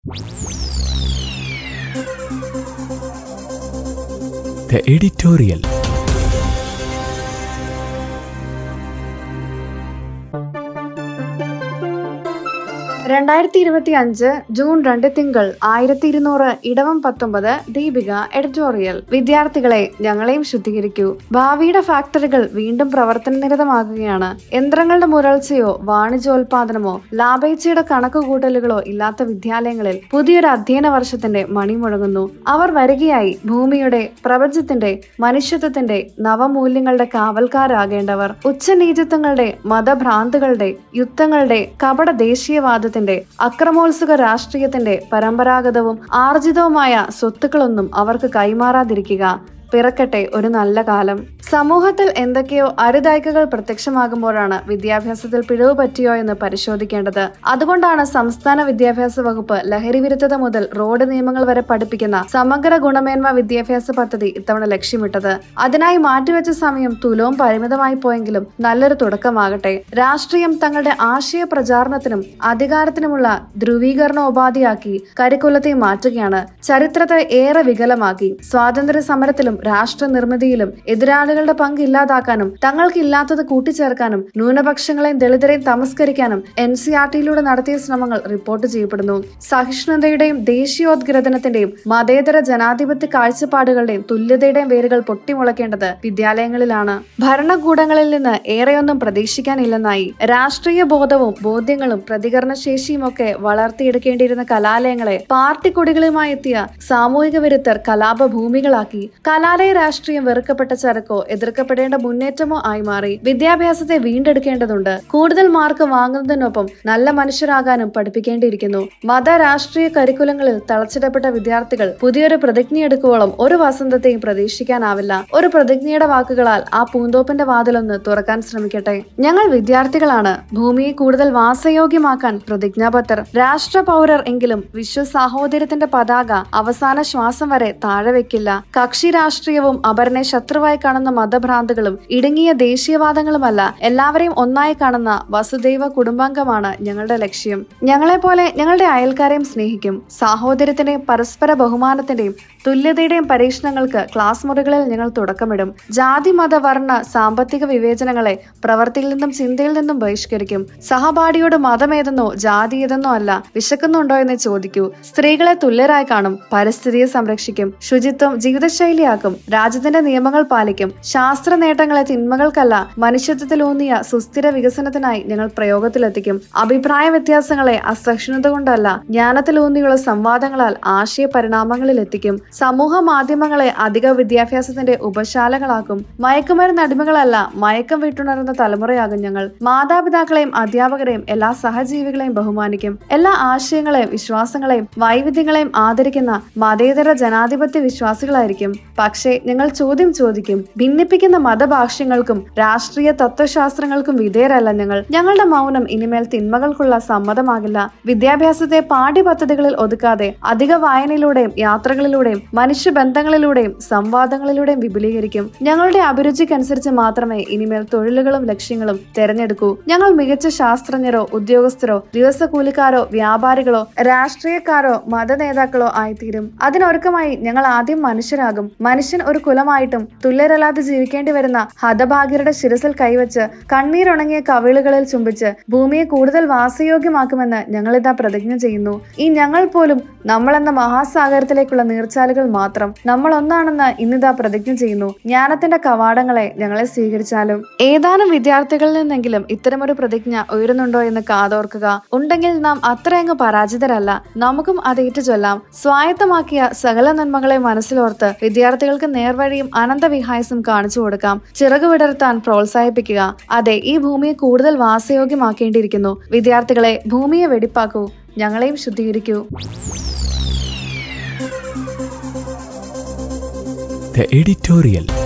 The editorial. രണ്ടായിരത്തി ഇരുപത്തി അഞ്ച് ജൂൺ രണ്ട് തിങ്കൾ ആയിരത്തി ഇരുന്നൂറ് ഇടവം പത്തൊമ്പത് ദീപിക എഡിറ്റോറിയൽ വിദ്യാർത്ഥികളെ ഞങ്ങളെയും ശുദ്ധീകരിക്കൂ ഭാവിയുടെ ഫാക്ടറികൾ വീണ്ടും പ്രവർത്തനനിരതമാകുകയാണ് യന്ത്രങ്ങളുടെ മുരൾച്ചയോ വാണിജ്യോൽപാദനമോ ലാഭേച്ഛയുടെ കണക്കുകൂട്ടലുകളോ ഇല്ലാത്ത വിദ്യാലയങ്ങളിൽ പുതിയൊരു അധ്യയന വർഷത്തിന്റെ മണി മുഴങ്ങുന്നു അവർ വരികയായി ഭൂമിയുടെ പ്രപഞ്ചത്തിന്റെ മനുഷ്യത്വത്തിന്റെ നവമൂല്യങ്ങളുടെ കാവൽക്കാരാകേണ്ടവർ ഉച്ചനീചത്വങ്ങളുടെ മതഭ്രാന്തുകളുടെ യുദ്ധങ്ങളുടെ കപട ദേശീയവാദത്തിന്റെ അക്രമോത്സുക രാഷ്ട്രീയത്തിന്റെ പരമ്പരാഗതവും ആർജിതവുമായ സ്വത്തുക്കളൊന്നും അവർക്ക് കൈമാറാതിരിക്കുക പിറക്കട്ടെ ഒരു നല്ല കാലം സമൂഹത്തിൽ എന്തൊക്കെയോ അരുതായ്കകൾ പ്രത്യക്ഷമാകുമ്പോഴാണ് വിദ്യാഭ്യാസത്തിൽ പിഴവ് പറ്റിയോ എന്ന് പരിശോധിക്കേണ്ടത് അതുകൊണ്ടാണ് സംസ്ഥാന വിദ്യാഭ്യാസ വകുപ്പ് ലഹരി വിരുദ്ധത മുതൽ റോഡ് നിയമങ്ങൾ വരെ പഠിപ്പിക്കുന്ന സമഗ്ര ഗുണമേന്മ വിദ്യാഭ്യാസ പദ്ധതി ഇത്തവണ ലക്ഷ്യമിട്ടത് അതിനായി മാറ്റിവെച്ച സമയം തുലവും പരിമിതമായി പോയെങ്കിലും നല്ലൊരു തുടക്കമാകട്ടെ രാഷ്ട്രീയം തങ്ങളുടെ ആശയ പ്രചാരണത്തിനും അധികാരത്തിനുമുള്ള ധ്രുവീകരണോപാധിയാക്കി കരിക്കുലത്തെ മാറ്റുകയാണ് ചരിത്രത്തെ ഏറെ വികലമാക്കി സ്വാതന്ത്ര്യ സമരത്തിലും രാഷ്ട്ര നിർമ്മിതിയിലും എതിരാളികളുടെ പങ്ക് ഇല്ലാതാക്കാനും തങ്ങൾക്കില്ലാത്തത് കൂട്ടിച്ചേർക്കാനും ന്യൂനപക്ഷങ്ങളെയും ദളിതരെയും തമസ്കരിക്കാനും എൻ സി ആർ ടിയിലൂടെ നടത്തിയ ശ്രമങ്ങൾ റിപ്പോർട്ട് ചെയ്യപ്പെടുന്നു സഹിഷ്ണുതയുടെയും ദേശീയോദ്ഗ്രഥനത്തിന്റെയും മതേതര ജനാധിപത്യ കാഴ്ചപ്പാടുകളുടെയും തുല്യതയുടെയും വേരുകൾ പൊട്ടിമുളയ്ക്കേണ്ടത് വിദ്യാലയങ്ങളിലാണ് ഭരണകൂടങ്ങളിൽ നിന്ന് ഏറെയൊന്നും പ്രതീക്ഷിക്കാനില്ലെന്നായി രാഷ്ട്രീയ ബോധവും ബോധ്യങ്ങളും പ്രതികരണശേഷിയും ഒക്കെ വളർത്തിയെടുക്കേണ്ടിയിരുന്ന കലാലയങ്ങളെ പാർട്ടി കൊടികളുമായി എത്തിയ സാമൂഹിക വിരുദ്ധർ കലാപഭൂമികളാക്കി കലാലയ രാഷ്ട്രീയം വെറുക്കപ്പെട്ട ചരക്കോ എതിർക്കപ്പെടേണ്ട മുന്നേറ്റമോ ആയി മാറി വിദ്യാഭ്യാസത്തെ വീണ്ടെടുക്കേണ്ടതുണ്ട് കൂടുതൽ മാർക്ക് വാങ്ങുന്നതിനൊപ്പം നല്ല മനുഷ്യരാകാനും പഠിപ്പിക്കേണ്ടിയിരിക്കുന്നു മത രാഷ്ട്രീയ കരിക്കുലങ്ങളിൽ തളച്ചിടപ്പെട്ട വിദ്യാർത്ഥികൾ പുതിയൊരു പ്രതിജ്ഞയെടുക്കുവോളം ഒരു വസന്തത്തെയും പ്രതീക്ഷിക്കാനാവില്ല ഒരു പ്രതിജ്ഞയുടെ വാക്കുകളാൽ ആ പൂന്തോപ്പിന്റെ വാതിലൊന്ന് തുറക്കാൻ ശ്രമിക്കട്ടെ ഞങ്ങൾ വിദ്യാർത്ഥികളാണ് ഭൂമിയെ കൂടുതൽ വാസയോഗ്യമാക്കാൻ പ്രതിജ്ഞാബദ്ധർ രാഷ്ട്ര പൗരർ എങ്കിലും വിശ്വ സാഹോദര്യത്തിന്റെ പതാക അവസാന ശ്വാസം വരെ താഴെ വെക്കില്ല കക്ഷി രാഷ്ട്രീയവും അപരനെ ശത്രുവായി കാണുന്ന മതഭ്രാന്തുകളും ഇടുങ്ങിയ ദേശീയവാദങ്ങളുമല്ല എല്ലാവരെയും ഒന്നായി കാണുന്ന വസുദൈവ കുടുംബാംഗമാണ് ഞങ്ങളുടെ ലക്ഷ്യം ഞങ്ങളെപ്പോലെ ഞങ്ങളുടെ അയൽക്കാരെയും സ്നേഹിക്കും സാഹോദര്യത്തിന്റെയും പരസ്പര ബഹുമാനത്തിന്റെയും തുല്യതയുടെയും പരീക്ഷണങ്ങൾക്ക് ക്ലാസ് മുറികളിൽ ഞങ്ങൾ തുടക്കമിടും ജാതി മത വർണ്ണ സാമ്പത്തിക വിവേചനങ്ങളെ പ്രവർത്തിയിൽ നിന്നും ചിന്തയിൽ നിന്നും ബഹിഷ്കരിക്കും സഹപാഠിയോട് മതമേതെന്നോ ജാതി ഏതെന്നോ അല്ല വിശക്കുന്നുണ്ടോ എന്ന് ചോദിക്കൂ സ്ത്രീകളെ തുല്യരായി കാണും പരിസ്ഥിതിയെ സംരക്ഷിക്കും ശുചിത്വം ജീവിതശൈലിയാക്കും രാജ്യത്തിന്റെ നിയമങ്ങൾ പാലിക്കും ശാസ്ത്ര നേട്ടങ്ങളെ തിന്മകൾക്കല്ല മനുഷ്യത്വത്തിലൂന്നിയ സുസ്ഥിര വികസനത്തിനായി ഞങ്ങൾ പ്രയോഗത്തിലെത്തിക്കും അഭിപ്രായ വ്യത്യാസങ്ങളെ അസഹിഷ്ണുത കൊണ്ടല്ല ജ്ഞാനത്തിലൂന്നിയുള്ള സംവാദങ്ങളാൽ ആശയ പരിണാമങ്ങളിൽ എത്തിക്കും സമൂഹ മാധ്യമങ്ങളെ അധിക വിദ്യാഭ്യാസത്തിന്റെ ഉപശാലകളാക്കും മയക്കുമരുന്ന് അടിമകളല്ല മയക്കം വിട്ടുണർന്ന തലമുറയാകും ഞങ്ങൾ മാതാപിതാക്കളെയും അധ്യാപകരെയും എല്ലാ സഹജീവികളെയും ബഹുമാനിക്കും എല്ലാ ആശയങ്ങളെയും വിശ്വാസങ്ങളെയും വൈവിധ്യങ്ങളെയും ആദരിക്കുന്ന മതേതര ജനാധിപത്യ വിശ്വാസികളായിരിക്കും പക്ഷേ ഞങ്ങൾ ചോദ്യം ചോദിക്കും ഭിന്നിപ്പിക്കുന്ന മതഭാഷ്യങ്ങൾക്കും രാഷ്ട്രീയ തത്വശാസ്ത്രങ്ങൾക്കും വിധേയരല്ല ഞങ്ങൾ ഞങ്ങളുടെ മൗനം ഇനിമേൽ തിന്മകൾക്കുള്ള സമ്മതമാകില്ല വിദ്യാഭ്യാസത്തെ പാഠ്യപദ്ധതികളിൽ ഒതുക്കാതെ അധിക വായനയിലൂടെയും യാത്രകളിലൂടെയും മനുഷ്യബന്ധങ്ങളിലൂടെയും സംവാദങ്ങളിലൂടെയും വിപുലീകരിക്കും ഞങ്ങളുടെ അഭിരുചിക്കനുസരിച്ച് മാത്രമേ ഇനിമേൽ തൊഴിലുകളും ലക്ഷ്യങ്ങളും തെരഞ്ഞെടുക്കൂ ഞങ്ങൾ മികച്ച ശാസ്ത്രജ്ഞരോ ഉദ്യോഗസ്ഥരോ ദിവസക്കൂലിക്കാരോ വ്യാപാരികളോ രാഷ്ട്രീയക്കാരോ മത നേതാക്കളോ ആയിത്തീരും അതിനൊരുക്കമായി ഞങ്ങൾ ആദ്യം മനുഷ്യരാകും മനുഷ്യൻ ഒരു കുലമായിട്ടും തുല്യരല്ലാതെ ജീവിക്കേണ്ടി വരുന്ന ഹതഭാഗ്യരുടെ ശിരസിൽ കൈവച്ച് കണ്ണീരുണങ്ങിയ കവിളുകളിൽ ചുംബിച്ച് ഭൂമിയെ കൂടുതൽ വാസയോഗ്യമാക്കുമെന്ന് ഞങ്ങളിതാ പ്രതിജ്ഞ ചെയ്യുന്നു ഈ ഞങ്ങൾ പോലും നമ്മളെന്ന മഹാസാഗരത്തിലേക്കുള്ള നീർച്ചാലുകൾ മാത്രം നമ്മൾ ഒന്നാണെന്ന് ഇന്നിതാ പ്രതിജ്ഞ ചെയ്യുന്നു ജ്ഞാനത്തിന്റെ കവാടങ്ങളെ ഞങ്ങളെ സ്വീകരിച്ചാലും ഏതാനും വിദ്യാർത്ഥികളിൽ നിന്നെങ്കിലും ഇത്തരമൊരു പ്രതിജ്ഞ ഉയരുന്നുണ്ടോ എന്ന് കാതോർക്കുക ഉണ്ടെങ്കിൽ നാം അത്രയങ്ങ് പരാജിതരല്ല നമുക്കും അത് ചൊല്ലാം സ്വായത്തമാക്കിയ സകല നന്മകളെ മനസ്സിലോർത്ത് വിദ്യാർത്ഥികൾക്ക് നേർവഴിയും അനന്തവിഹായസും കാണിച്ചു കൊടുക്കാം ചിറകു വിടർത്താൻ പ്രോത്സാഹിപ്പിക്കുക അതെ ഈ ഭൂമിയെ കൂടുതൽ വാസയോഗ്യമാക്കേണ്ടിയിരിക്കുന്നു വിദ്യാർത്ഥികളെ ഭൂമിയെ വെടിപ്പാക്കൂ ഞങ്ങളെയും ശുദ്ധീകരിക്കൂ The editorial.